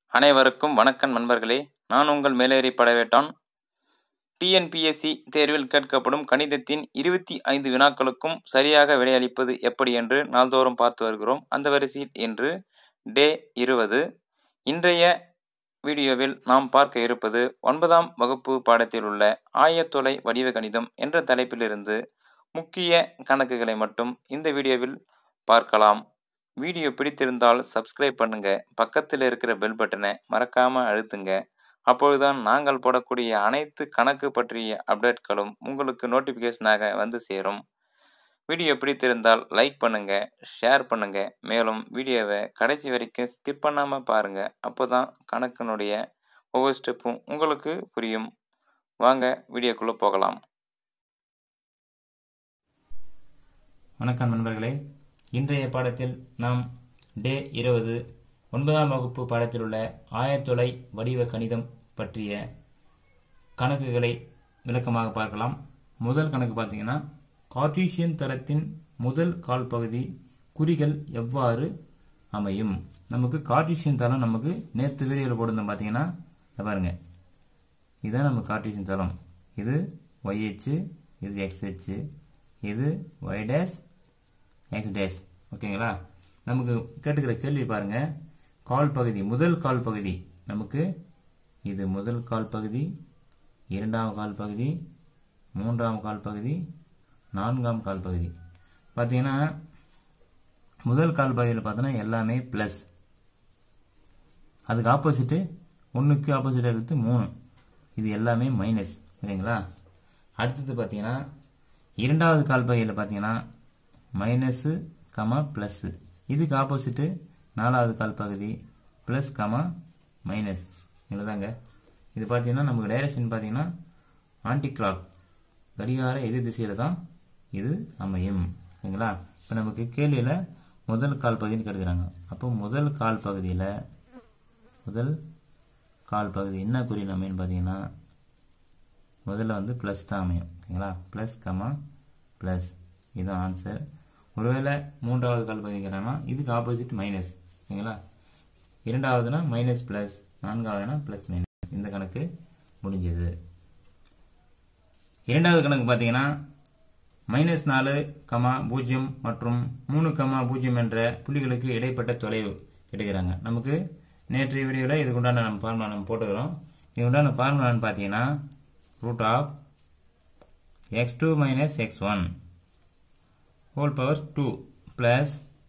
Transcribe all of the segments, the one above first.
அனைவருக்கும் வணக்கம் நண்பர்களே நான் உங்கள் மேலேறி படவேட்டான் டிஎன்பிஎஸ்சி தேர்வில் கேட்கப்படும் கணிதத்தின் இருபத்தி ஐந்து வினாக்களுக்கும் சரியாக விடையளிப்பது எப்படி என்று நாள்தோறும் பார்த்து வருகிறோம் அந்த வரிசையில் இன்று டே இருபது இன்றைய வீடியோவில் நாம் பார்க்க இருப்பது ஒன்பதாம் வகுப்பு பாடத்தில் உள்ள ஆயத்தொலை வடிவ கணிதம் என்ற தலைப்பிலிருந்து முக்கிய கணக்குகளை மட்டும் இந்த வீடியோவில் பார்க்கலாம் வீடியோ பிடித்திருந்தால் சப்ஸ்கிரைப் பண்ணுங்க பக்கத்தில் இருக்கிற பெல் பட்டனை மறக்காம அழுத்துங்க அப்பொழுதுதான் நாங்கள் போடக்கூடிய அனைத்து கணக்கு பற்றிய அப்டேட்களும் உங்களுக்கு நோட்டிஃபிகேஷனாக வந்து சேரும் வீடியோ பிடித்திருந்தால் லைக் பண்ணுங்க ஷேர் பண்ணுங்க மேலும் வீடியோவை கடைசி வரைக்கும் ஸ்கிப் பண்ணாமல் பாருங்க அப்போதான் கணக்கினுடைய ஒவ்வொரு ஸ்டெப்பும் உங்களுக்கு புரியும் வாங்க வீடியோக்குள்ளே போகலாம் வணக்கம் நண்பர்களே இன்றைய பாடத்தில் நாம் டே இருபது ஒன்பதாம் வகுப்பு பாடத்தில் உள்ள ஆயத்தொலை வடிவ கணிதம் பற்றிய கணக்குகளை விளக்கமாக பார்க்கலாம் முதல் கணக்கு பார்த்தீங்கன்னா கார்ட்டீசியன் தளத்தின் முதல் கால் பகுதி குறிகள் எவ்வாறு அமையும் நமக்கு கார்ட்டீசியன் தளம் நமக்கு நேற்று வீடியோவில் போட்டிருந்தோம் பார்த்தீங்கன்னா இதை பாருங்க இதுதான் நம்ம கார்ட்டீசியன் தளம் இது ஒய் அச்சு இது எக்ஸ் அச்சு இது ஒய் டேஷ் எக்ஸ் டேஷ் ஓகேங்களா நமக்கு கேட்டுக்கிற கேள்வி பாருங்க கால் பகுதி முதல் கால் பகுதி நமக்கு இது முதல் கால் பகுதி இரண்டாம் கால் பகுதி மூன்றாம் கால் பகுதி நான்காம் கால் பகுதி பார்த்தீங்கன்னா முதல் கால் பகுதியில் பார்த்தோன்னா எல்லாமே ப்ளஸ் அதுக்கு ஆப்போசிட்டு ஒன்றுக்கு ஆப்போசிட்டாக இருக்குது மூணு இது எல்லாமே மைனஸ் ஓகேங்களா அடுத்தது பார்த்தீங்கன்னா இரண்டாவது கால் பகுதியில் பார்த்தீங்கன்னா மைனஸு கமா ப்ளஸ்ஸு இதுக்கு ஆப்போசிட்டு நாலாவது கால் பகுதி ப்ளஸ் கமா மைனஸ் இவ்வளோதாங்க இது பார்த்தீங்கன்னா நமக்கு டைரக்ஷன் பார்த்தீங்கன்னா ஆன்டி கிளாக் கடிகார எதிர் திசையில் தான் இது அமையும் ஓகேங்களா இப்போ நமக்கு கேள்வியில் முதல் கால் பகுதின்னு கெடுக்கிறாங்க அப்போ முதல் கால் பகுதியில் முதல் கால் பகுதி என்ன குறியில் அமையும் பார்த்தீங்கன்னா முதல்ல வந்து ப்ளஸ் தான் அமையும் ஓகேங்களா ப்ளஸ் கமா ப்ளஸ் இதுதான் ஆன்சர் ஒருவேளை மூன்றாவது கால் பகுதிங்கிறாங்கன்னா இதுக்கு ஆப்போசிட் மைனஸ் ஓகேங்களா இரண்டாவதுனா மைனஸ் ப்ளஸ் நான்காவதுனா ப்ளஸ் மைனஸ் இந்த கணக்கு முடிஞ்சது இரண்டாவது கணக்கு பார்த்தீங்கன்னா மைனஸ் நாலு கமா பூஜ்ஜியம் மற்றும் மூணு கமா பூஜ்ஜியம் என்ற புள்ளிகளுக்கு இடைப்பட்ட தொலைவு எடுக்கிறாங்க நமக்கு நேற்றைய வீடியோவில் இதுக்கு உண்டான நம்ம ஃபார்முலா நம்ம போட்டுக்கிறோம் இது உண்டான ஃபார்முலான்னு பார்த்தீங்கன்னா root of X two minus X one whole power 2 plus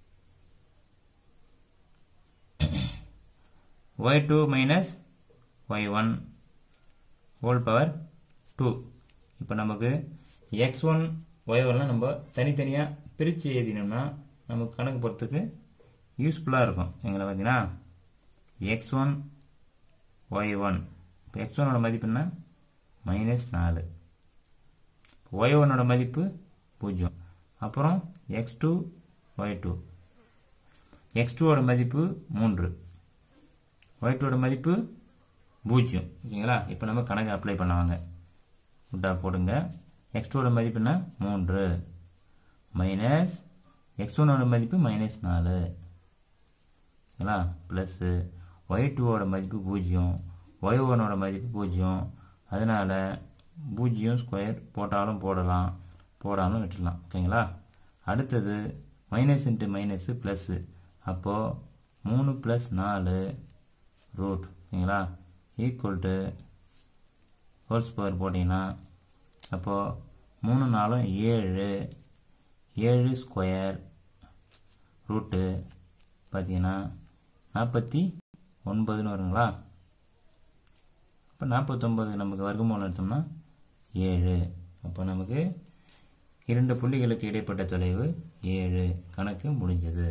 y2 minus y1 whole power 2 இப்போ நமக்கு x1 y1 நம்ம தனித்தனியாக பிரித்து எழுதினோம்னா நமக்கு கணக்கு போகிறதுக்கு யூஸ்ஃபுல்லாக இருக்கும் எங்களை பார்த்தீங்கன்னா எக்ஸ் ஒன் ஒய் ஒன் இப்போ எக்ஸ் ஒனோட மதிப்பு என்ன மைனஸ் நாலு ஒய் ஒன்னோட மதிப்பு பூஜ்ஜியம் அப்புறம் X two Y two X டூவோட மதிப்பு மூன்று ஒய் டூவோட மதிப்பு பூஜ்ஜியம் ஓகேங்களா இப்போ நம்ம கணக்கு அப்ளை பண்ணுவாங்க விட்டா போடுங்க எக்ஸ் டூவோட மதிப்புனா மூன்று மைனஸ் எக்ஸ் ஒனோட மதிப்பு மைனஸ் நாலு ஓகேங்களா ப்ளஸ்ஸு ஒய் டூவோட மதிப்பு பூஜ்ஜியம் ஒய் ஒனோட மதிப்பு பூஜ்ஜியம் அதனால் பூஜ்ஜியம் ஸ்கொயர் போட்டாலும் போடலாம் போடாமல் விட்டுடலாம் ஓகேங்களா அடுத்தது மைனஸ் இன்ட்டு மைனஸு ப்ளஸ்ஸு அப்போது மூணு ப்ளஸ் நாலு ரூட் ஓகேங்களா ஈக்குவல் டு ஹோல் ஸ்கொயர் போட்டிங்கன்னா அப்போது மூணு நாலும் ஏழு ஏழு ஸ்கொயர் ரூட்டு பார்த்தீங்கன்னா நாற்பத்தி ஒன்பதுன்னு வருங்களா அப்போ நாற்பத்தொம்பது நமக்கு வர்க்கமூலம் எடுத்தோம்னா ஏழு அப்போ நமக்கு இரண்டு புள்ளிகளுக்கு இடைப்பட்ட தொலைவு ஏழு கணக்கு முடிஞ்சது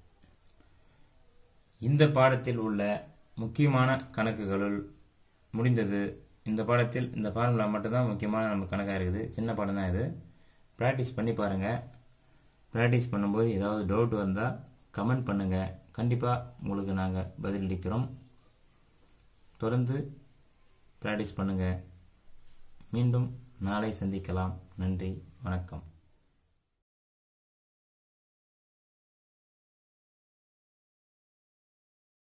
இந்த பாடத்தில் உள்ள முக்கியமான கணக்குகளுள் முடிந்தது இந்த பாடத்தில் இந்த ஃபார்முலா மட்டும்தான் முக்கியமான நம்ம கணக்காக இருக்குது சின்ன பாடம் தான் இது ப்ராக்டிஸ் பண்ணி பாருங்கள் ப்ராக்டிஸ் பண்ணும்போது ஏதாவது டவுட் வந்தால் கமெண்ட் பண்ணுங்கள் கண்டிப்பாக உங்களுக்கு நாங்கள் பதிலளிக்கிறோம் தொடர்ந்து ப்ராக்டிஸ் பண்ணுங்கள் மீண்டும் நாளை சந்திக்கலாம் நன்றி வணக்கம்